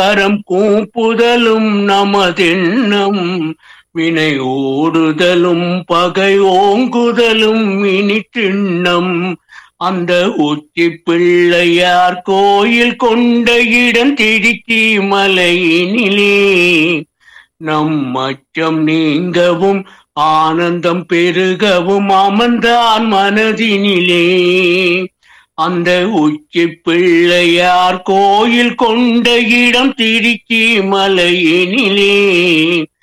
கரம் கூப்புதலும் நமதெண்ணம் வினை ஓடுதலும் பகை ஓங்குதலும் இனி திண்ணம் அந்த உச்சி பிள்ளையார் கோயில் கொண்ட இடம் திருச்சி மலையினிலே நம் அச்சம் நீங்கவும் ஆனந்தம் பெருகவும் அமர்ந்தான் மனதினிலே அந்த உச்சி பிள்ளையார் கோயில் கொண்ட இடம் திருச்சி மலையினிலே